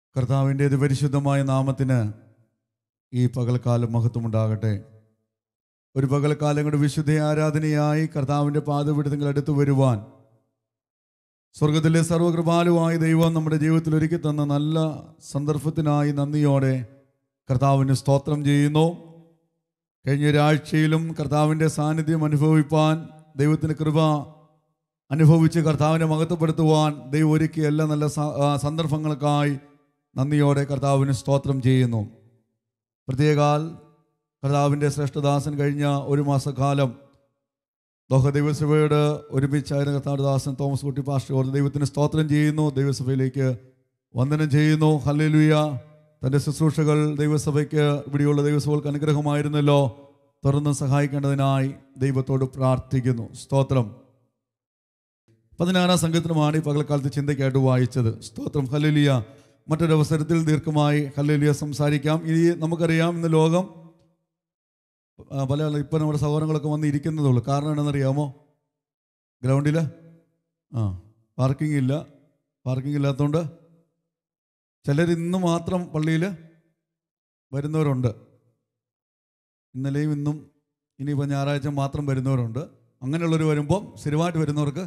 കർത്താവിൻ്റെ പരിശുദ്ധമായ നാമത്തിന് ഈ പകൽക്കാലം മഹത്വമുണ്ടാകട്ടെ ഒരു പകൽക്കാലം കൊണ്ട് വിശുദ്ധ ആരാധനയായി കർത്താവിൻ്റെ പാദപിടുത്തങ്ങൾ അടുത്ത് വരുവാൻ സ്വർഗത്തിലെ സർവകൃപാലുവായ ദൈവം നമ്മുടെ ജീവിതത്തിൽ ഒരുക്കി തന്ന നല്ല സന്ദർഭത്തിനായി നന്ദിയോടെ കർത്താവിന് സ്തോത്രം ചെയ്യുന്നു കഴിഞ്ഞ ഒരാഴ്ചയിലും കർത്താവിൻ്റെ സാന്നിധ്യം അനുഭവിപ്പാൻ ദൈവത്തിൻ്റെ കൃപ അനുഭവിച്ച് കർത്താവിനെ മഹത്വപ്പെടുത്തുവാൻ ദൈവം ഒരുക്കിയ എല്ലാ നല്ല സ- ആ, സന്ദർഭങ്ങൾക്കായി നന്ദിയോടെ കർത്താവിന് സ്തോത്രം ചെയ്യുന്നു പ്രത്യേകാൽ കർത്താവിൻ്റെ ശ്രേഷ്ഠദാസൻ കഴിഞ്ഞ ഒരു മാസക്കാലം ദോഹ ദൈവസഭയോട് ഒരുമിച്ചായിരുന്ന കർത്താവ് ദാസൻ തോമസ് കുട്ടി പാസ്റ്റർ ഓർത്ത് ദൈവത്തിന് സ്തോത്രം ചെയ്യുന്നു ദൈവസഭയിലേക്ക് വന്ദനം ചെയ്യുന്നു ഹല്ലേലൂയ തൻ്റെ ശുശ്രൂഷകൾ ദൈവസഭയ്ക്ക് ഇവിടെയുള്ള ദൈവസഭകൾക്ക് അനുഗ്രഹമായിരുന്നല്ലോ തുറന്ന് സഹായിക്കേണ്ടതിനായി ദൈവത്തോട് പ്രാർത്ഥിക്കുന്നു സ്തോത്രം പതിനാറാം സംഘത്തിനുമാണ് ഈ പകൽക്കാലത്ത് ചിന്തയ്ക്കായിട്ട് വായിച്ചത് സ്തോത്രം ഹല്ലേലൂയ മറ്റൊരവസരത്തിൽ ദീർഘമായി ഹല്ലേലൂയ സംസാരിക്കാം ഇനി നമുക്കറിയാം ഇന്ന് ലോകം ആ, പല ആളുകൾ ഇപ്പം നമ്മുടെ സഹോദരങ്ങളൊക്കെ വന്ന് ഇരിക്കുന്നതേ ഉള്ളൂ കാരണം എന്താണെന്നറിയാമോ ഗ്രൗണ്ടിൽ ആ പാർക്കിംഗ് ഇല്ല പാർക്കിംഗ് ഇല്ലാത്തതുകൊണ്ട് ചിലർ ഇന്ന് മാത്രം പള്ളിയിൽ വരുന്നവരുണ്ട് ഇന്നലെയും ഇന്നും ഇനിയിപ്പോൾ ഞായറാഴ്ച മാത്രം വരുന്നവരുണ്ട് അങ്ങനെയുള്ളവർ വരുമ്പം സ്ഥിരമായിട്ട് വരുന്നവർക്ക്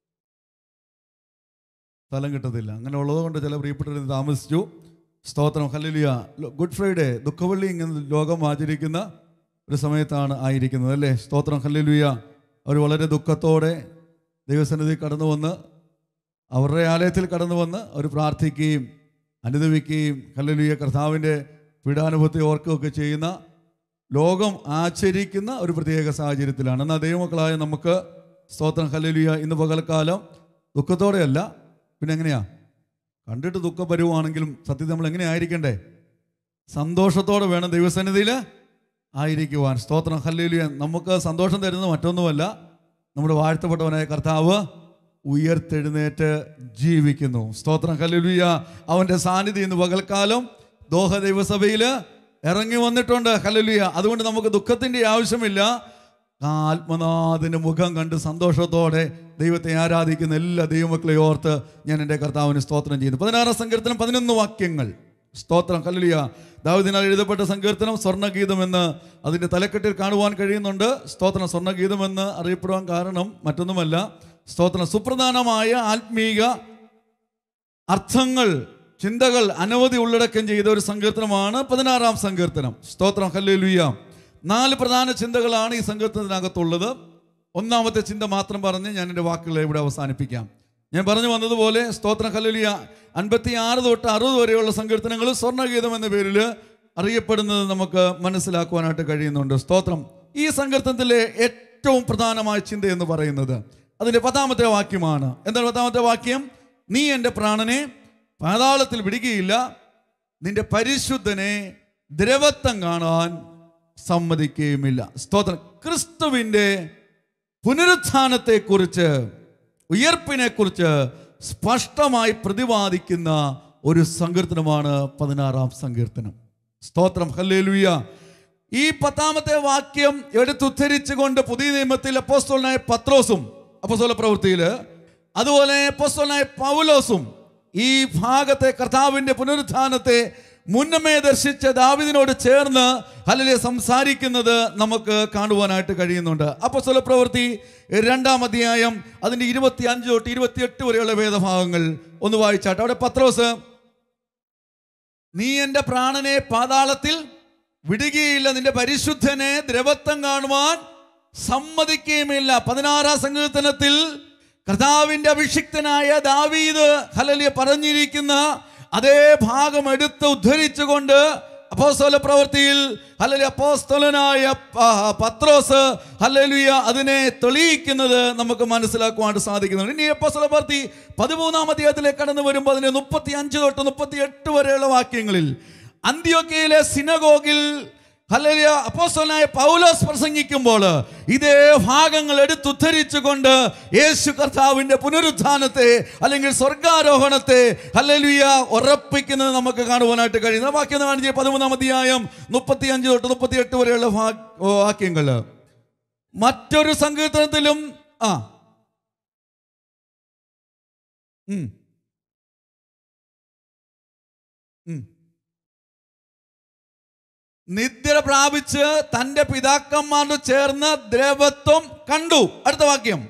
സ്ഥലം കിട്ടത്തില്ല അങ്ങനെ ഉള്ളതുകൊണ്ട് ചില പ്രിയപ്പെട്ടവർ ഇത് താമസിച്ചു സ്തോത്രം ഹല്ലേലൂയ ഗുഡ് ഫ്രൈഡേ ദുഃഖവള്ളി ഇങ്ങനെ ലോകം ആചരിക്കുന്ന ഒരു സമയത്താണ് ആയിരിക്കുന്നത് അല്ലേ സ്തോത്രം ഹല്ലേലൂയ അവർ വളരെ ദുഃഖത്തോടെ ദൈവസന്നിധി കടന്നു വന്ന് അവരുടെ ആലയത്തിൽ കടന്നു വന്ന് അവർ പ്രാർത്ഥിക്കുകയും അനുദവിക്കുകയും ഹല്ലേലൂയ കർത്താവിൻ്റെ പീഡാനുഭവത്തെ ഓർക്കുകയൊക്കെ ചെയ്യുന്ന ലോകം ആചരിക്കുന്ന ഒരു പ്രത്യേക സാഹചര്യത്തിലാണ് എന്നാൽ ദൈവമക്കളായ നമുക്ക് സ്തോത്രം ഹല്ലേലൂയ ഇന്ന് പകൽക്കാലം ദുഃഖത്തോടെയല്ല പിന്നെ എങ്ങനെയാ കണ്ടിട്ട് ദുഃഖം വരുവാണെങ്കിലും സത്യത്തിൽ നമ്മൾ എങ്ങനെ ആയിരിക്കണ്ടേ സന്തോഷത്തോടെ വേണം ദൈവസന്നിധിയിൽ ആയിരിക്കുവാൻ സ്തോത്രം ഹല്ലേലൂയ നമുക്ക് സന്തോഷം തരുന്നത് മറ്റൊന്നുമല്ല നമ്മുടെ വാഴ്ത്തപ്പെട്ടവനായ കർത്താവ് ഉയർത്തെഴുന്നേറ്റ് ജീവിക്കുന്നു സ്തോത്രം ഹല്ലേലൂയ അവൻ്റെ സാന്നിധ്യം ഇന്ന് പകൽക്കാലം ദോഹ ദൈവസഭയിൽ ഇറങ്ങി വന്നിട്ടുണ്ട് ഹല്ലേലൂയ അതുകൊണ്ട് നമുക്ക് ദുഃഖത്തിൻ്റെ ആവശ്യമില്ല ആത്മനാഥിൻ്റെ മുഖം കണ്ട് സന്തോഷത്തോടെ ദൈവത്തെ ആരാധിക്കുന്ന എല്ലാ ദൈവമക്കളെ ഓർത്ത് ഞാൻ എൻ്റെ കർത്താവിന് സ്തോത്രം ചെയ്യുന്നു പതിനാറാം സങ്കീർത്തനം പതിനൊന്ന് വാക്യങ്ങൾ സ്തോത്രം കല്ലുലിയ ദാവിദിനാൽ എഴുതപ്പെട്ട സങ്കീർത്തനം സ്വർണ്ണഗീതം എന്ന് അതിൻ്റെ തലക്കെട്ടിൽ കാണുവാൻ കഴിയുന്നുണ്ട് സ്തോത്രം സ്വർണ്ണഗീതം എന്ന് അറിയപ്പെടുവാൻ കാരണം മറ്റൊന്നുമല്ല സ്തോത്രം സുപ്രധാനമായ ആത്മീക അർത്ഥങ്ങൾ ചിന്തകൾ അനവധി ഉള്ളടക്കം ചെയ്ത ഒരു സങ്കീർത്തനമാണ് പതിനാറാം സങ്കീർത്തനം സ്തോത്രം ഹല്ലേലൂയ നാല് പ്രധാന ചിന്തകളാണ് ഈ സങ്കീർത്തനത്തിനകത്തുള്ളത് ഒന്നാമത്തെ ചിന്ത മാത്രം പറഞ്ഞ് ഞാൻ എൻ്റെ വാക്കുകളെ ഇവിടെ അവസാനിപ്പിക്കാം ഞാൻ പറഞ്ഞു വന്നതുപോലെ സ്തോത്രം ഹല്ലേലൂയ അൻപത്തി ആറ് തൊട്ട് അറുപത് വരെയുള്ള സങ്കീർത്തനങ്ങൾ സ്വർണ്ണഗീതം എന്ന പേരിൽ അറിയപ്പെടുന്നത് നമുക്ക് മനസ്സിലാക്കുവാനായിട്ട് കഴിയുന്നുണ്ട് സ്തോത്രം ഈ സങ്കീർത്തനത്തിലെ ഏറ്റവും പ്രധാനമായ ചിന്ത എന്ന് പറയുന്നത് അതിൻ്റെ പത്താമത്തെ വാക്യമാണ് എന്താണ് പത്താമത്തെ വാക്യം നീ എൻ്റെ പ്രാണനെ പാതാളത്തിൽ വിടുകയില്ല നിന്റെ പരിശുദ്ധനെ ദ്രവത്വം കാണാൻ സമ്മതിക്കുകയുമില്ല സ്തോത്രം ക്രിസ്തുവിൻ്റെ പുനരുത്ഥാനത്തെക്കുറിച്ച് ഉയർപ്പിനെക്കുറിച്ച് സ്പഷ്ടമായി പ്രതിപാദിക്കുന്ന ഒരു സങ്കീർത്തനമാണ് പതിനാറാം സങ്കീർത്തനം സ്തോത്രം ഹല്ലേലൂയ ഈ പത്താമത്തെ വാക്യം എടുത്തുദ്ധരിച്ചുകൊണ്ട് പുതിയ നിയമത്തിൽ അപ്പോസ്തലനായ പത്രോസും അപ്പോസ്തല പ്രവൃത്തിയിൽ അതുപോലെ അപ്പോസ്തലനായ പൗലോസും ഈ ഭാഗത്തെ കർത്താവിൻ്റെ പുനരുത്ഥാനത്തെ മുന്നമേ ദർശിച്ച ദാവിദിനോട് ചേർന്ന് ഹല്ലേലൂയ സംസാരിക്കുന്നത് നമുക്ക് കാണുവാനായിട്ട് കഴിയുന്നുണ്ട് അപ്പോസ്തല പ്രവൃത്തി രണ്ടാം അധ്യായം അതിൻ്റെ ഇരുപത്തി അഞ്ച് തൊട്ട് ഇരുപത്തിയെട്ട് വരെയുള്ള വേദഭാഗങ്ങൾ ഒന്ന് വായിച്ചാട്ടെ അവിടെ പത്രോസ് നീ എൻ്റെ പ്രാണനെ പാതാളത്തിൽ വിടുകയില്ല നിന്റെ പരിശുദ്ധനെ ദ്രവത്വം കാണുവാൻ സമ്മതിക്കുകയുമില്ല പതിനാറാം സങ്കീർത്തനത്തിൽ കർത്താവിന്റെ അഭിഷിക്തനായ ദാവീദ് ഹലലിയ പറഞ്ഞിരിക്കുന്ന അതേ ഭാഗം എടുത്ത് ഉദ്ധരിച്ചുകൊണ്ട് അപ്പോസ്തല പ്രവൃത്തിയിൽ ഹലലി അപ്പോസ്തലനായ പ- പത്രോസ് ഹലലിയ അതിനെ തെളിയിക്കുന്നത് നമുക്ക് മനസ്സിലാക്കുവാനായിട്ട് സാധിക്കുന്നുണ്ട് ഇനി അപ്പോസ്തല പ്രവൃത്തി പതിമൂന്നാം അധ്യായത്തിലേക്ക് കടന്നു വരുമ്പോൾ അതിന് മുപ്പത്തി അഞ്ച് തൊട്ട് മുപ്പത്തി എട്ട് വരെയുള്ള വാക്യങ്ങളിൽ അന്ത്യോക്കയിലെ സിനഗോഗിൽ ഹല്ലേലൂയ അപ്പോസ്തലനായ പൗലോസ് പ്രസംഗിക്കുമ്പോൾ ഇതേ ഭാഗങ്ങൾ എടുത്തുദ്ധരിച്ചുകൊണ്ട് യേശു കർത്താവിന്റെ പുനരുത്ഥാനത്തെ അല്ലെങ്കിൽ സ്വർഗാരോഹണത്തെ ഹല്ലേലൂയ ഉറപ്പിക്കുന്നത് നമുക്ക് കാണുവാനായിട്ട് കഴിയുന്ന വാക്യം കാണിച്ച പതിമൂന്നാം അധ്യായം മുപ്പത്തി അഞ്ച് തൊട്ട് മുപ്പത്തി എട്ട് വരെയുള്ള ഭാ- വാക്യങ്ങൾ മറ്റൊരു സങ്കീർത്തനത്തിലും ആ ഉം ഉം. നിദ്ര പ്രാപിച്ച് തന്റെ പിതാക്കന്മാരോട് ചേർന്ന് ദ്രവത്വം കണ്ടു അടുത്ത വാക്യം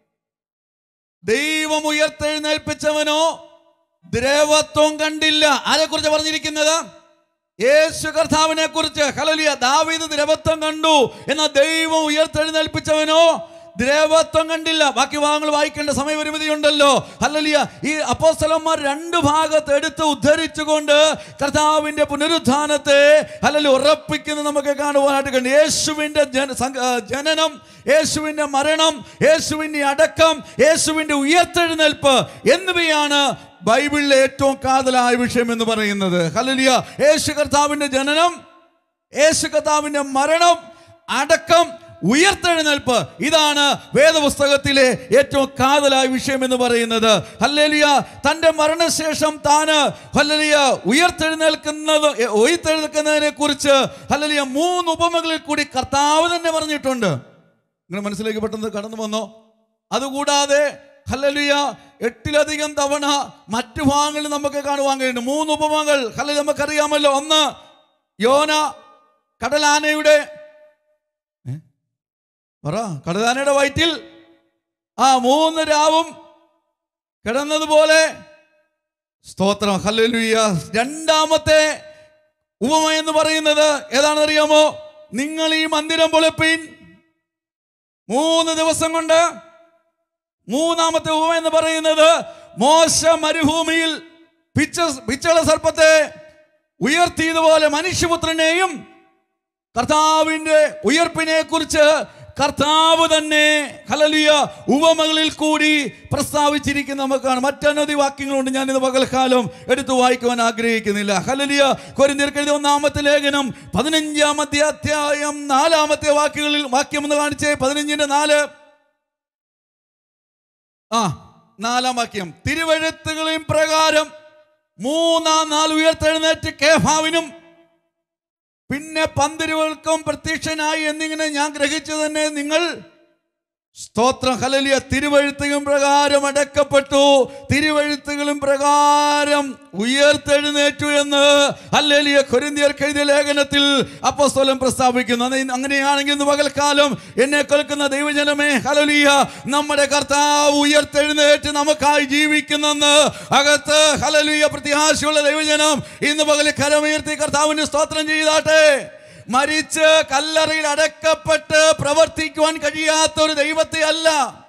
ദൈവം ഉയർത്തെഴുന്നേൽപ്പിച്ചവനോ ദ്രവത്വം കണ്ടില്ല ആരെക്കുറിച്ച് പറഞ്ഞിരിക്കുന്നത് യേശു കർത്താവിനെ കുറിച്ച് ഹലലിയ ദാവീദ് ദ്രവത്വം കണ്ടു എന്നാൽ ദൈവം ഉയർത്തെഴുന്നേൽപ്പിച്ചവനോ ദ്രവത്വം കണ്ടില്ല ബാക്കി ഭാഗങ്ങൾ വായിക്കേണ്ട സമയപരിമിതി ഉണ്ടല്ലോ ഹലലിയ ഈ അപ്പോസ്തലന്മാർ രണ്ട് ഭാഗത്ത് എടുത്ത് ഉദ്ധരിച്ചുകൊണ്ട് കർത്താവിന്റെ പുനരുത്ഥാനത്തെ ഹലലി ഉറപ്പിക്കുന്നത് നമുക്ക് കാണുവാനായിട്ട് കണ്ടു യേശുവിന്റെ ജന സംഘ- ആ, ജനനം യേശുവിന്റെ മരണം യേശുവിന്റെ അടക്കം യേശുവിന്റെ ഉയർത്തെഴുന്നേൽപ്പ് എന്നിവയാണ് ബൈബിളിലെ ഏറ്റവും കാതലായ വിഷയം എന്ന് പറയുന്നത് ഹലലിയ യേശു കർത്താവിന്റെ ജനനം യേശു കർത്താവിന്റെ മരണം അടക്കം ഉയർത്തെഴുന്നേൽപ്പ് ഇതാണ് വേദപുസ്തകത്തിലെ ഏറ്റവും കാതലായ വിഷയം എന്ന് പറയുന്നത് ഹല്ലേലിയ തന്റെ മരണശേഷം താന് ഹല്ലേലിയ ഉയർത്തെഴുന്നേൽക്കുന്നത് ഉയർത്തെഴുന്നേൽക്കുന്നതിനെ കുറിച്ച് ഹല്ലേലിയ മൂന്ന് ഉപമകളിൽ കൂടി കർത്താവ് തന്നെ പറഞ്ഞിട്ടുണ്ട് നിങ്ങൾ മനസ്സിലേക്ക് പെട്ടെന്ന് കടന്നു വന്നോ അതുകൂടാതെ ഹല്ലലിയ എട്ടിലധികം തവണ മറ്റു ഭാഗങ്ങളിൽ നമുക്ക് കാണുവാൻ കഴിയുന്നു മൂന്ന് ഉപമകൾ ഹല്ലലി നമുക്കറിയാമല്ലോ ഒന്ന് യോന കടലാനയുടെ ഏ? പറ കടലാനയുടെ വയറ്റിൽ ആ മൂന്ന് രാവും കിടന്നതുപോലെ സ്തോത്രം ഹല്ലേലൂയ രണ്ടാമത്തെ ഉപമ എന്ന് പറയുന്നത് ഏതാണെന്ന് അറിയാമോ നിങ്ങൾ ഈ മന്ദിരം പൊളിപ്പീൻ മൂന്ന് ദിവസം കൊണ്ട് മൂന്നാമത്തെ ഉപമ എന്ന് പറയുന്നത് മോശ മരുഭൂമിയിൽ പിച്ച പിച്ചള സർപ്പത്തെ ഉയർത്തിയതുപോലെ മനുഷ്യപുത്രനെയും കർത്താവിന്റെ ഉയർപ്പിനെ കുറിച്ച് കർത്താവ് തന്നെ ഹലലിയ ഉപമകളിൽ കൂടി പ്രസ്താവിച്ചിരിക്കുന്ന നമുക്കാണ് മറ്റനവധി വാക്യങ്ങളുണ്ട് ഞാൻ ഇത് പകൽക്കാലം എടുത്തു വായിക്കുവാൻ ആഗ്രഹിക്കുന്നില്ല ഹലലിയ കൊരിന്തിയർക്കെഴുതി ഒന്നാമത്തെ ലേഖനം പതിനഞ്ചാമത്തെ അധ്യായം നാലാമത്തെ വാക്യങ്ങളിൽ വാക്യം എന്ന് കാണിച്ചേ പതിനഞ്ചിന്റെ നാല് ആ നാലാം വാക്യം തിരുവഴുത്തുകളെയും പ്രകാരം മൂന്നാം നാൾ ഉയർത്തെഴുന്നേറ്റ് കേഫാവിനും പിന്നെ പന്തിരുവൾക്കും പ്രത്യക്ഷനായി എന്നിങ്ങനെ ഞാൻ ഗ്രഹിച്ചു തന്നെ നിങ്ങൾ സ്തോത്രം ഹലലിയ തിരുവഴുത്തുകളും പ്രകാരം അടക്കപ്പെട്ടു തിരുവഴുത്തുകളും പ്രകാരം ഉയർത്തെഴുന്നേറ്റു എന്ന് ഹല്ലേലിയ കൊരിന്തിയർക്ക് എഴുതിയ ലേഖനത്തിൽ അപ്പോസ്തലൻ പ്രസ്താവിക്കുന്നു അത് അങ്ങനെയാണെങ്കിൽ ഇന്ന് പകൽക്കാലം എന്നെ കേൾക്കുന്ന ദൈവജനമേ ഹലലിയ നമ്മുടെ കർത്താവ് ഉയർത്തെഴുന്നേറ്റ് നമുക്കായി ജീവിക്കുന്നെന്ന് അകത്ത് ഹലലിയ പ്രത്യാശയുള്ള ദൈവജനം ഇന്ന് പകൽ കരമുയർത്തി കർത്താവിന് സ്തോത്രം ചെയ്താട്ടെ മരിച്ച് കല്ലറയിൽ അടക്കപ്പെട്ട് പ്രവർത്തിക്കുവാൻ കഴിയാത്ത ഒരു ദൈവത്തെ അല്ല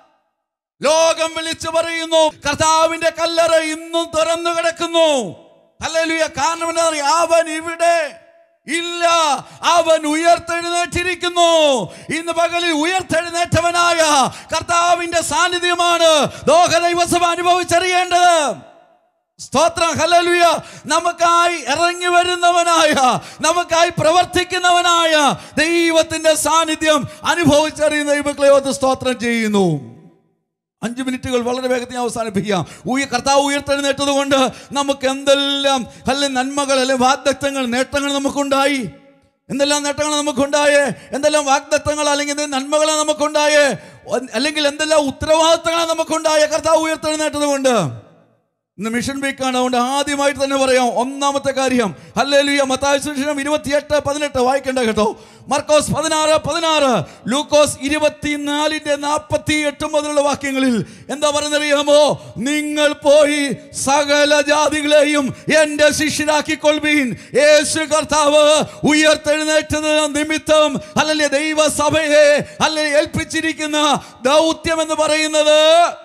ലോകം വിളിച്ചു പറയുന്നു കർത്താവിന്റെ കല്ലറ ഇന്നും തുറന്നു കിടക്കുന്നു ഹല്ലേലൂയ കാരണം എന്താ അറിയോ? അവൻ ഇവിടെ ഇല്ല അവൻ ഉയർത്തെഴുന്നേറ്റിരിക്കുന്നു ഇന്ന് പകലിൽ ഉയർത്തെഴുന്നേറ്റവനായ കർത്താവിന്റെ സാന്നിധ്യമാണ് ലോക ദൈവസഭ അനുഭവിച്ചറിയേണ്ടത് സ്തോത്രം ഹലലുയ നമുക്കായി ഇറങ്ങി വരുന്നവനായ നമുക്കായി പ്രവർത്തിക്കുന്നവനായ ദൈവത്തിന്റെ സാന്നിധ്യം അനുഭവിച്ചറിയുന്ന ദൈവങ്ങളെ ഓർത്ത് സ്തോത്രം ചെയ്യുന്നു അഞ്ച് മിനിറ്റുകൾ വളരെ വേഗത്തിൽ ഞാൻ അവസാനിപ്പിക്കാം ഉയ കർത്താവ് ഉയർത്തെഴുന്നേറ്റത് കൊണ്ട് നമുക്ക് എന്തെല്ലാം അല്ലെ നന്മകൾ അല്ലെ വാഗ്ദത്തങ്ങൾ നേട്ടങ്ങൾ നമുക്കുണ്ടായി എന്തെല്ലാം നേട്ടങ്ങൾ നമുക്കുണ്ടായേ എന്തെല്ലാം വാഗ്ദത്തങ്ങൾ അല്ലെങ്കിൽ എന്തെങ്കിലും നന്മകൾ നമുക്കുണ്ടായേ അല്ലെങ്കിൽ എന്തെല്ലാം ഉത്തരവാദിത്തങ്ങൾ നമുക്കുണ്ടായ കർത്താവ് ഉയർത്തെഴുന്നേറ്റത് കൊണ്ട് ഇന്ന് മിഷൻ വീക്കാണ് അതുകൊണ്ട് ആദ്യമായിട്ട് തന്നെ പറയാം ഒന്നാമത്തെ കാര്യം ഹല്ലേലൂയ മത്തായ സുവിശേഷം ഇരുപത്തിയെട്ട് പതിനെട്ട് വായിക്കേണ്ട കേട്ടോ മർക്കോസ് പതിനാറ് പതിനാറ് ലൂക്കോസ് ഇരുപത്തിനാലിന്റെ നാൽപ്പത്തി എട്ട് മുതലുള്ള വാക്യങ്ങളിൽ എന്താ പറയുന്നറിയാമോ നിങ്ങൾ പോയി സകല ജാതികളെയും എൻ്റെ ശിഷ്യരാക്കിക്കൊള്ളുവീൻ യേശു കർത്താവ് ഉയർത്തെഴുന്നേറ്റത് നിമിത്തം അല്ലെങ്കിൽ ദൈവസഭയെ അല്ലെങ്കിൽ ഏൽപ്പിച്ചിരിക്കുന്ന ദൗത്യം എന്ന് പറയുന്നത്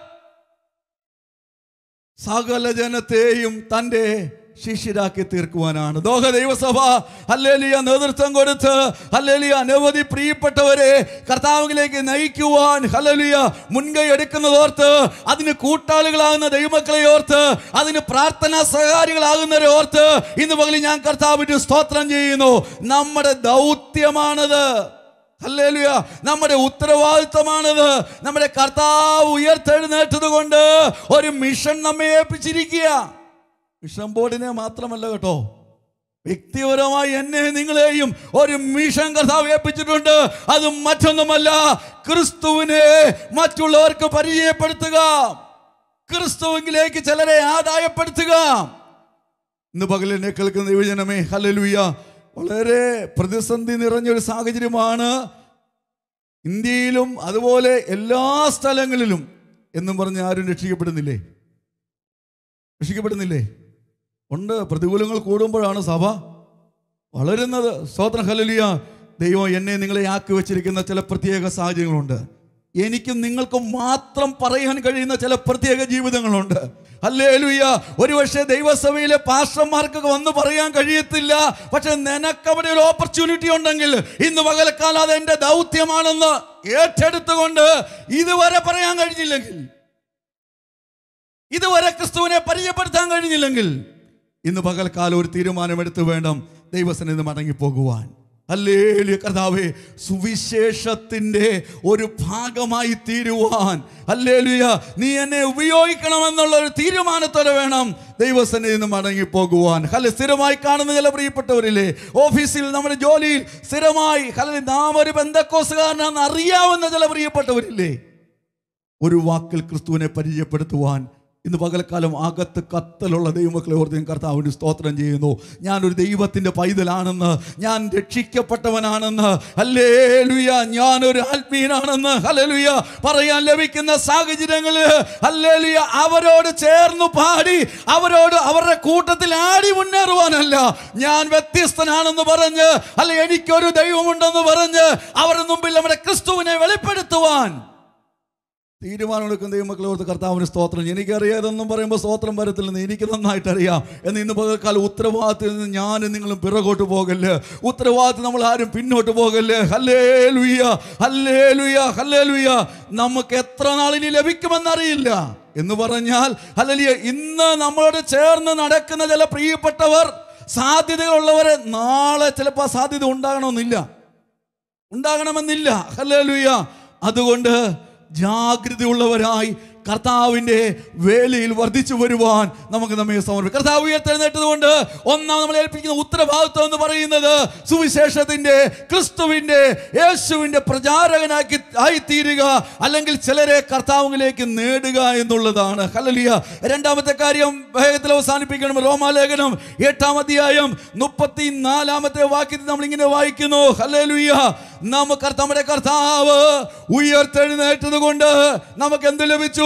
സകല ജനത്തെയും തൻ്റെ ശിഷ്യരാക്കി തീർക്കുവാനാണ് ദോഹ ദൈവസഭ ഹല്ലേലിയ നേതൃത്വം കൊടുത്ത് ഹല്ലേലിയ അനവധി പ്രിയപ്പെട്ടവരെ കർത്താവിലേക്ക് നയിക്കുവാൻ ഹല്ലേലിയ മുൻകൈ എടുക്കുന്നതോർത്ത് അതിന് കൂട്ടാളികളാകുന്ന ദൈവമക്കളെ ഓർത്ത് അതിന് പ്രാർത്ഥനാ സഹകാരികളാകുന്നവരെ ഓർത്ത് ഇന്ന് പകലിൽ ഞാൻ കർത്താവിന് സ്തോത്രം ചെയ്യുന്നു നമ്മുടെ ദൗത്യമാണത് ഹല്ലേലൂയ നമ്മുടെ ഉത്തരവാദിത്തമാണിത് നമ്മുടെ കർത്താവ് ഉയർത്തെഴുന്നേറ്റത് കൊണ്ട് ഒരു മിഷൻ നമ്മെ ഏൽപ്പിച്ചിരിക്കുക മിഷൻ ബോർഡിനെ മാത്രമല്ല കേട്ടോ വ്യക്തിപരമായി എന്നെ നിങ്ങളെയും ഒരു മിഷൻ കർത്താവ് ഏൽപ്പിച്ചിട്ടുണ്ട് അത് മറ്റൊന്നുമല്ല ക്രിസ്തുവിനെ മറ്റുള്ളവർക്ക് പരിചയപ്പെടുത്തുക ക്രിസ്തുവിലേക്ക് ചിലരെ ആദായപ്പെടുത്തുക ഇന്ന് പകലിനെ കേൾക്കുന്ന ദൈവജനമേ ഹലലുയ വളരെ പ്രതിസന്ധി നിറഞ്ഞൊരു സാഹചര്യമാണ് ഇന്ത്യയിലും അതുപോലെ എല്ലാ സ്ഥലങ്ങളിലും എന്നും പറഞ്ഞ് ആരും രക്ഷിക്കപ്പെടുന്നില്ലേ രക്ഷിക്കപ്പെടുന്നില്ലേ ഉണ്ട് പ്രതികൂലങ്ങൾ കൂടുമ്പോഴാണ് സഭ വളരുന്നത് സ്തോത്രം ഹലലിയ ദൈവം എന്നെ നിങ്ങളെ ആക്കി വെച്ചിരിക്കുന്ന ചില പ്രത്യേക സാഹചര്യങ്ങളുണ്ട് എനിക്കും നിങ്ങൾക്കും മാത്രം പറയാൻ കഴിയുന്ന ചില പ്രത്യേക ജീവിതങ്ങളുണ്ട് അല്ലേ ലുയ്യ ഒരുപക്ഷെ ദൈവസഭയിലെ പാസ്റ്റർമാർക്കൊക്കെ വന്ന് പറയാൻ കഴിയത്തില്ല പക്ഷെ നിനക്കവിടെ ഒരു ഓപ്പർച്യൂണിറ്റി ഉണ്ടെങ്കിൽ ഇന്ന് പകലക്കാലം അത് എൻ്റെ ദൗത്യമാണെന്ന് ഏറ്റെടുത്തുകൊണ്ട് ഇതുവരെ പറയാൻ കഴിഞ്ഞില്ലെങ്കിൽ ഇതുവരെ ക്രിസ്തുവിനെ പരിചയപ്പെടുത്താൻ കഴിഞ്ഞില്ലെങ്കിൽ ഇന്ന് പകൽക്കാലം ഒരു തീരുമാനമെടുത്ത് വേണം ദൈവസന്നിധി മടങ്ങിപ്പോകുവാൻ അല്ലേലിയ കർത്താവേ സുവിശേഷത്തിൻ്റെ ഒരു ഭാഗമായി തീരുവാൻ അല്ലേലുയ നീ എന്നെ ഉപയോഗിക്കണമെന്നുള്ള ഒരു തീരുമാനത്തോടെ വേണം ദൈവസന്നിധി നിന്ന് മടങ്ങിപ്പോകുവാൻ ഹല സ്ഥിരമായി കാണുന്ന ചില പ്രിയപ്പെട്ടവരില്ലേ ഓഫീസിൽ നമ്മുടെ ജോലിയിൽ സ്ഥിരമായി ഹല നാം ഒരു ബന്ധക്കോസുകാരനാണെന്ന് അറിയാവുന്ന ചില പ്രിയപ്പെട്ടവരില്ലേ ഒരു വാക്കിൽ ക്രിസ്തുവിനെ പരിചയപ്പെടുത്തുവാൻ ഇന്ന് പകൽക്കാലം അകത്ത് കത്തലുള്ള ദൈവമക്കളെ ഓർത്ത് ഞാൻ കർത്താവിന് സ്തോത്രം ചെയ്യുന്നു ഞാനൊരു ദൈവത്തിൻ്റെ പൈതലാണെന്ന് ഞാൻ രക്ഷിക്കപ്പെട്ടവനാണെന്ന് അല്ലേ ലുയ ഞാനൊരു ആത്മീയനാണെന്ന് ഹലലുയ പറയാൻ ലഭിക്കുന്ന സാഹചര്യങ്ങളിൽ അല്ലേ ലുയ അവരോട് ചേർന്ന് പാടി അവരോട് അവരുടെ കൂട്ടത്തിൽ ആടി മുന്നേറുവാനല്ല ഞാൻ വ്യത്യസ്തനാണെന്ന് പറഞ്ഞ് അല്ലെ എനിക്കൊരു ദൈവമുണ്ടെന്ന് പറഞ്ഞ് അവരുടെ മുമ്പിൽ നമ്മുടെ ക്രിസ്തുവിനെ വെളിപ്പെടുത്തുവാൻ തീരുമാനമെടുക്കുന്ന ദൈവമക്കളെ ഓർത്ത് കർത്താവിന് സ്തോത്രം എനിക്കറിയാതെന്നും പറയുമ്പോൾ സ്തോത്രം വരത്തില്ലെന്ന് എനിക്ക് നന്നായിട്ട് അറിയാം എന്ന് ഇന്ന് പകൽക്കാലം ഉത്തരവാദിത്തത്തിൽ നിന്ന് ഞാനും നിങ്ങളും പിറകോട്ട് പോകല്ല് ഉത്തരവാദിത്തം നമ്മൾ ആരും പിന്നോട്ട് പോകല്ല് ഹല്ലേ ലുയ്യ ഹല്ലേ ലുയ്യ ഹല്ലേ ലുയ്യ നമുക്ക് എത്ര നാളിനി ലഭിക്കുമെന്നറിയില്ല എന്ന് പറഞ്ഞാൽ ഹല്ലേലൂയ ഇന്ന് നമ്മളോട് ചേർന്ന് നടക്കുന്ന ചില പ്രിയപ്പെട്ടവർ സാധ്യതകളുള്ളവരെ നാളെ ചിലപ്പോൾ ആ സാധ്യത ഉണ്ടാകണമെന്നില്ല ഉണ്ടാകണമെന്നില്ല ഹല്ലേലൂയ അതുകൊണ്ട് ജാഗ്രതയുള്ളവരായി കർത്താവിൻ്റെ വേലയിൽ വർദ്ധിച്ചു വരുവാൻ നമുക്ക് നമ്മെ സമർപ്പിക്കും കർത്താവ് ഉയർത്തെഴുന്നേറ്റതുകൊണ്ട് ഒന്നാം നമ്മൾ ഏൽപ്പിക്കുന്ന ഉത്തരവാദിത്വം എന്ന് പറയുന്നത് സുവിശേഷത്തിൻ്റെ ക്രിസ്തുവിൻ്റെ യേശുവിൻ്റെ പ്രചാരകനാക്കി ആയിത്തീരുക അല്ലെങ്കിൽ ചിലരെ കർത്താവിലേക്ക് നേടുക എന്നുള്ളതാണ് ഹലലിയ രണ്ടാമത്തെ കാര്യം വേഗത്തിൽ അവസാനിപ്പിക്കണം റോമാലേഖനം എട്ടാം അധ്യായം മുപ്പത്തി നാലാമത്തെ വാക്യത്തിൽ നമ്മൾ ഇങ്ങനെ വായിക്കുന്നു ഹല്ലേലൂയ നമുക്ക് നമ്മുടെ കർത്താവ് ഉയർത്തെഴുന്നേറ്റത് കൊണ്ട് നമുക്ക് എന്ത് ലഭിച്ചു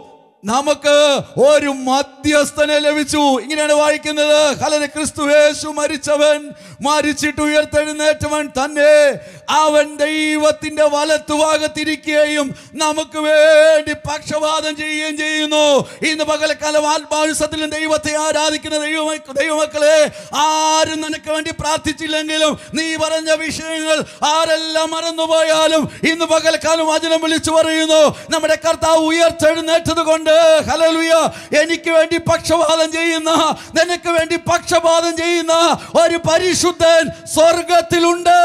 നമുക്ക് ഒരു മധ്യസ്ഥനെ ലഭിച്ചു ഇങ്ങനെയാണ് വായിക്കുന്നത് ഹലന് ക്രിസ്തു യേശു മരിച്ചവൻ മരിച്ചിട്ട് ഉയർത്തെഴുന്നേറ്റവൻ തന്നെ അവൻ ദൈവത്തിന്റെ വലത്തുഭാഗത്തിരിക്കുകയും നമുക്ക് വേണ്ടി പക്ഷപാതം ചെയ്യുകയും ചെയ്യുന്നു ഇന്ന് പകലക്കാലം ആത്മാവിസത്തിലും ദൈവത്തെ ആരാധിക്കുന്ന ദൈവ ദൈവമക്കളെ ആരും നിനക്ക് വേണ്ടി പ്രാർത്ഥിച്ചില്ലെങ്കിലും നീ പറഞ്ഞ വിഷയങ്ങൾ ആരെല്ലാം മറന്നുപോയാലും ഇന്ന് പകൽക്കാലം വചനം വിളിച്ചു പറയുന്നു നമ്മുടെ കർത്താവ് ഉയർത്തെഴുന്നേറ്റത് കൊണ്ട് ഹലലുയ എനിക്ക് വേണ്ടി പക്ഷപാതം ചെയ്യുന്ന നിനക്ക് വേണ്ടി പക്ഷപാതം ചെയ്യുന്ന ഒരു പരിശുദ്ധൻ സ്വർഗത്തിലുണ്ട്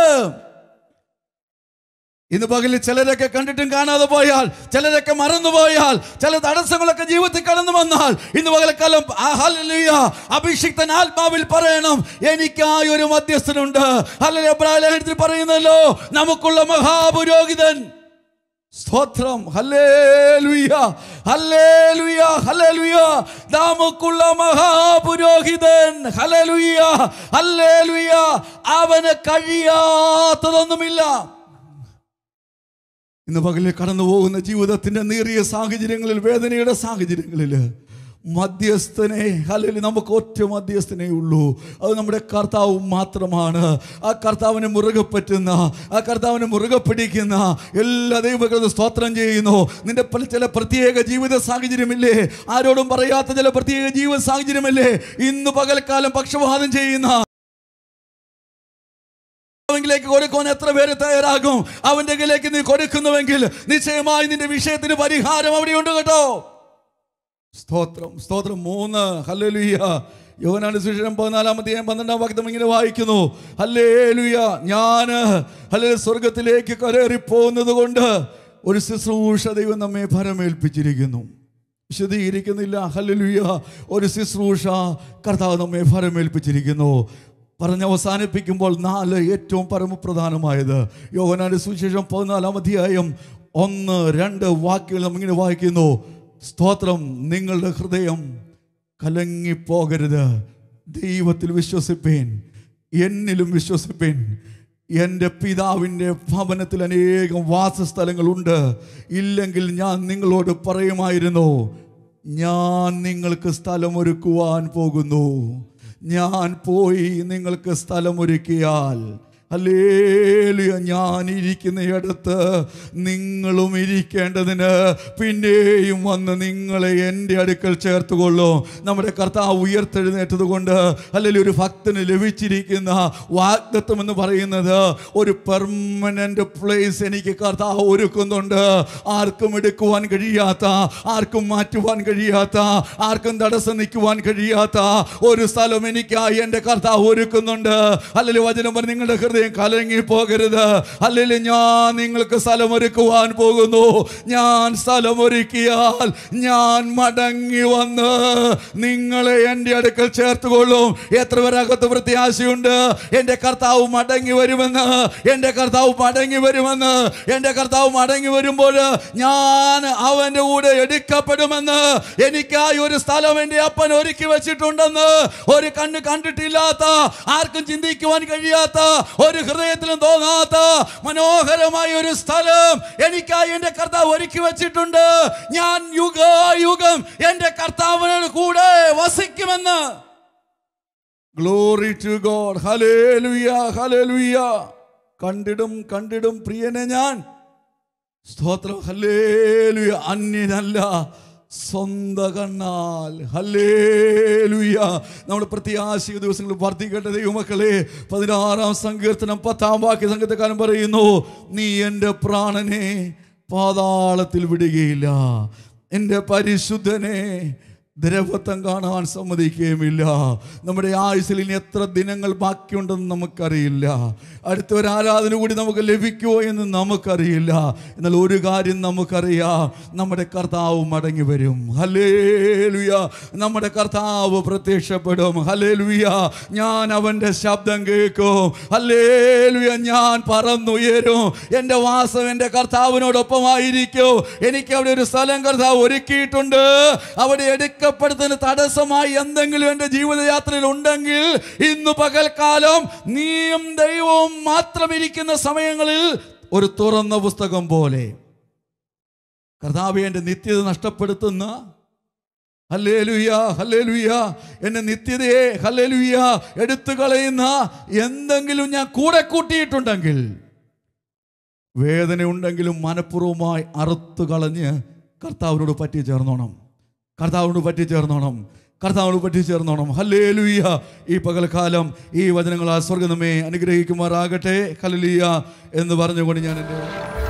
ഇന്ന് പകലിൽ ചിലരൊക്കെ കണ്ടിട്ടും കാണാതെ പോയാൽ ചിലരൊക്കെ മറന്നുപോയാൽ ചില തടസ്സങ്ങളൊക്കെ ജീവിതത്തിൽ കടന്നു വന്നാൽ ഇന്ന് പകലക്കാലം ആ ഹല്ലേലൂയ, അഭിഷിക്തൻ ആത്മാവിൽ പറയണം എനിക്കായി ഒരു മധ്യസ്ഥനുണ്ട് അല്ലെങ്കിൽ എബ്രാഹിം പറയുന്നല്ലോ നമുക്കുള്ള മഹാപുരോഹിതൻ സ്തോത്രം ഹല്ലേലൂയ ഹല്ലേലൂയ ഹല്ലേലൂയ നമുക്കുള്ള മഹാപുരോഹിതൻ ഹല്ലേലൂയ ഹല്ലേലൂയ അവന് കഴിയാത്തതൊന്നുമില്ല ഇന്ന് പകലിൽ കടന്നു പോകുന്ന ജീവിതത്തിന്റെ നേറിയ സാഹചര്യങ്ങളിൽ വേദനയുടെ സാഹചര്യങ്ങളിൽ മധ്യസ്ഥനെ അല്ലെങ്കിൽ നമുക്ക് ഒറ്റ മധ്യസ്ഥനേ ഉള്ളൂ അത് നമ്മുടെ കർത്താവ് മാത്രമാണ് ആ കർത്താവിനെ മുറുകെ പറ്റുന്ന ആ കർത്താവിനെ മുറുകെ പിടിക്കുന്ന എല്ലാ ദൈവങ്ങളും സ്തോത്രം ചെയ്യുന്നു നിന്റെ പല ചില പ്രത്യേക ജീവിത സാഹചര്യമില്ലേ ആരോടും പറയാത്ത ചില പ്രത്യേക ജീവിത സാഹചര്യമില്ലേ ഇന്ന് പകൽക്കാലം പക്ഷപാതം ചെയ്യുന്ന അവങ്കിലേക്ക് കൊടുക്കുവാൻ എത്ര പേര് തയ്യാറാകും അവന്റെ കയ്യിലേക്ക് നീ കൊടുക്കുന്നുവെങ്കിൽ നിശ്ചയമായി നിന്റെ വിഷയത്തിന് പരിഹാരം അവിടെയുണ്ട് കേട്ടോ സ്തോത്രം സ്തോത്രം മൂന്ന് ഹല്ലേലൂയ യോഹനാണ് സുവിശേഷം പതിനാലാമത്തെ പന്ത്രണ്ടാം വാക്യം ഇങ്ങനെ വായിക്കുന്നു ഹല്ലേലൂയ ഞാൻ ഹല്ലേ സ്വർഗത്തിലേക്ക് കരേറി പോകുന്നത് കൊണ്ട് ഒരു ശുശ്രൂഷ ദൈവം നമ്മെ ഫലമേൽപ്പിച്ചിരിക്കുന്നു വിശദീകരിക്കുന്നില്ല ഹല്ലേലൂയ ഒരു ശുശ്രൂഷ കർത്താവ് നമ്മെ ഫലമേൽപ്പിച്ചിരിക്കുന്നു പറഞ്ഞ് അവസാനിപ്പിക്കുമ്പോൾ നാല് ഏറ്റവും പരമപ്രധാനമായത് യോഹനാന്റെ സുവിശേഷം പതിനാലാം അധ്യായം ഒന്ന് രണ്ട് വാക്കുകൾ നമ്മിങ്ങനെ വായിക്കുന്നു സ്തോത്രം നിങ്ങളുടെ ഹൃദയം കലങ്ങിപ്പോകരുത് ദൈവത്തിൽ വിശ്വസിപ്പേൻ എന്നിലും വിശ്വസിപ്പേൻ എൻ്റെ പിതാവിൻ്റെ ഭവനത്തിൽ അനേകം വാസസ്ഥലങ്ങളുണ്ട് ഇല്ലെങ്കിൽ ഞാൻ നിങ്ങളോട് പറയുമായിരുന്നു ഞാൻ നിങ്ങൾക്ക് സ്ഥലമൊരുക്കുവാൻ പോകുന്നു ഞാൻ പോയി നിങ്ങൾക്ക് സ്ഥലമൊരുക്കിയാൽ അല്ലേലുയ ഞാൻ ഇരിക്കുന്നയിടത്ത് നിങ്ങളും ഇരിക്കേണ്ടതിന് പിന്നെയും വന്ന് നിങ്ങളെ എൻ്റെ അടുക്കൽ ചേർത്തുകൊള്ളും നമ്മുടെ കർത്താവ് ഉയർത്തെഴുന്നേറ്റത് കൊണ്ട് അല്ലെങ്കിൽ ഒരു ഭക്തന് ലഭിച്ചിരിക്കുന്ന വാഗ്ദത്വം എന്ന് പറയുന്നത് ഒരു പെർമനന്റ് പ്ലേസ് എനിക്ക് കർത്താവ് ഒരുക്കുന്നുണ്ട് ആർക്കും എടുക്കുവാൻ കഴിയാത്ത ആർക്കും മാറ്റുവാൻ കഴിയാത്ത ആർക്കും തടസ്സം നിൽക്കുവാൻ കഴിയാത്ത ഒരു സ്ഥലം എനിക്കായി എൻ്റെ കർത്താവ് ഒരുക്കുന്നുണ്ട് അല്ലെങ്കിൽ വചനം പറഞ്ഞ് നിങ്ങളുടെ ഹൃദയം കലങ്ങി പോകരുത് അല്ലെങ്കിൽ ഞാൻ നിങ്ങൾക്ക് സ്ഥലമൊരുക്കുവാൻ പോകുന്നു ഞാൻ സ്ഥലമൊരുക്കിയാൽ ഞാൻ മടങ്ങി വന്ന് നിങ്ങളെ എൻ്റെ അടുക്കൽ ചേർത്തുകൊള്ളും എത്ര പേരകത്ത് പ്രത്യാശയുണ്ട് എൻ്റെ കർത്താവ് മടങ്ങി വരുമെന്ന് എൻ്റെ കർത്താവ് മടങ്ങി വരുമെന്ന് എൻ്റെ കർത്താവ് മടങ്ങി വരുമ്പോൾ ഞാൻ അവൻ്റെ കൂടെ എടുക്കപ്പെടുമെന്ന് എനിക്കായി ഒരു സ്ഥലം എൻ്റെ അപ്പൻ ഒരുക്കി വെച്ചിട്ടുണ്ടെന്ന് ഒരു കണ്ണ് കണ്ടിട്ടില്ലാത്ത ആർക്കും ചിന്തിക്കുവാൻ കഴിയാത്ത ഒരു ഹൃദയത്തിലും തോന്നാത്ത മനോഹരമായ ഒരു സ്ഥലം എനിക്കായി എൻ്റെ കർത്താവ് ഒരുക്കി വെച്ചിട്ടുണ്ട് ഞാൻ യുഗായുഗം എൻ്റെ കർത്താവിനോട് കൂടെ വസിക്കുമെന്ന് glory to God hallelujah hallelujah കണ്ടിടും കണ്ടിടും പ്രിയനെ ഞാൻ സ്തോത്രം ഹല്ലേലുയ അന്യനല്ല സ്വന്ത കണ്ണാൽ ഹല്ലേലുയ നമ്മൾ പ്രത്യാശയ ദിവസങ്ങൾ വർദ്ധിക്കേണ്ട ദൈവമക്കളെ പതിനാറാം സങ്കീർത്തനം പത്താം വാക്യ സംഗീതക്കാരൻ പറയുന്നു നീ എൻ്റെ പ്രാണനെ പാതാളത്തിൽ വിടുകയില്ല എൻ്റെ പരിശുദ്ധനെ ദ്രവത്വം കാണാൻ സമ്മതിക്കുകയുമില്ല നമ്മുടെ ആയുസിൽ ഇനി എത്ര ദിനങ്ങൾ ബാക്കിയുണ്ടെന്ന് നമുക്കറിയില്ല അടുത്ത ഒരു ആരാധന കൂടി നമുക്ക് ലഭിക്കുമോ എന്ന് നമുക്കറിയില്ല എന്നാൽ ഒരു കാര്യം നമുക്കറിയാം നമ്മുടെ കർത്താവ് മടങ്ങി വരും ഹലേലുയ നമ്മുടെ കർത്താവ് പ്രത്യക്ഷപ്പെടും ഹലേലുയ ഞാൻ അവൻ്റെ ശബ്ദം കേൾക്കും ഹലേലുയ ഞാൻ പറന്നുയരും എൻ്റെ വാസം എൻ്റെ കർത്താവിനോടൊപ്പമായിരിക്കും എനിക്ക് അവിടെ ഒരു സ്ഥലം കർത്താവ് ഒരുക്കിയിട്ടുണ്ട് അവിടെ എടുക്കപ്പെടുന്നതിന് തടസ്സമായി എന്തെങ്കിലും എൻ്റെ ജീവിതയാത്രയിൽ ഉണ്ടെങ്കിൽ ഇന്ന് പകൽക്കാലം നീയും ദൈവവും മാത്രം ഇരിക്കുന്ന സമയങ്ങളിൽ ഒരു തുറന്ന പുസ്തകം പോലെ കർത്താവ് എൻ്റെ നിത്യത നഷ്ടപ്പെടുത്തുന്ന ഹല്ലേലുയ ഹല്ലേലുയ എന്നെ നിത്യതയെ ഹല്ലേലുയ എടുത്തു കളയുന്ന എന്തെങ്കിലും ഞാൻ കൂടെ കൂട്ടിയിട്ടുണ്ടെങ്കിൽ വേദന ഉണ്ടെങ്കിലും മനഃപൂർവ്വമായി അറുത്തു കളഞ്ഞ് കർത്താവിനോട് പറ്റി ചേർന്നോണം കർത്താവിനോട് പറ്റി ചേർന്നോണം കർത്താവിനോട് പറ്റി ചേർന്നോണം ഹല്ലേലുയ്യ ഈ പകൽക്കാലം ഈ വചനങ്ങൾ ആ സ്വർഗം നമ്മെ അനുഗ്രഹിക്കുമാറാകട്ടെ ഹല്ലേലൂയ എന്ന് പറഞ്ഞുകൊണ്ട് ഞാൻ എൻ്റെ